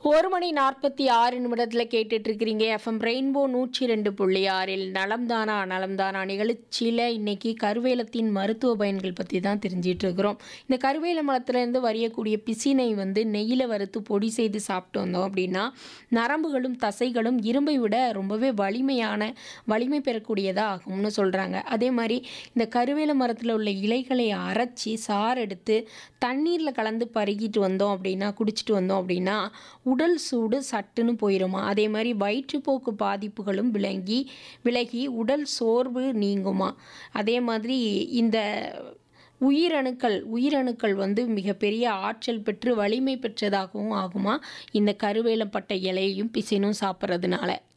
ஒரு மணி நாற்பத்தி ஆறு நிமிடத்தில் கேட்டுட்டு இருக்கிறீங்க எஃப்எம் ரெயின்போ நூற்றி ரெண்டு புள்ளி ஆறில் நலம்தானா நலம்தானா நிகழ்ச்சியில் இன்னைக்கு கருவேலத்தின் மருத்துவ பயன்கள் பற்றி தான் தெரிஞ்சிட்டு இருக்கிறோம் இந்த கருவேல மரத்துலேருந்து வரையக்கூடிய பிசினை வந்து நெய்யில் வறுத்து பொடி செய்து சாப்பிட்டு வந்தோம் அப்படின்னா நரம்புகளும் தசைகளும் இரும்பை விட ரொம்பவே வலிமையான வலிமை பெறக்கூடியதாக ஆகும்னு சொல்கிறாங்க அதே மாதிரி இந்த கருவேல மரத்தில் உள்ள இலைகளை அரைச்சி சாறு எடுத்து தண்ணீரில் கலந்து பருகிட்டு வந்தோம் அப்படின்னா குடிச்சிட்டு வந்தோம் அப்படின்னா உடல் சூடு சட்டுன்னு போயிடுமா அதே மாதிரி வயிற்றுப்போக்கு பாதிப்புகளும் விளங்கி விலகி உடல் சோர்வு நீங்குமா அதே மாதிரி இந்த உயிரணுக்கள் உயிரணுக்கள் வந்து மிகப்பெரிய ஆற்றல் பெற்று வலிமை பெற்றதாகவும் ஆகுமா இந்த கருவேலப்பட்ட இலையையும் பிசினும் சாப்பிட்றதுனால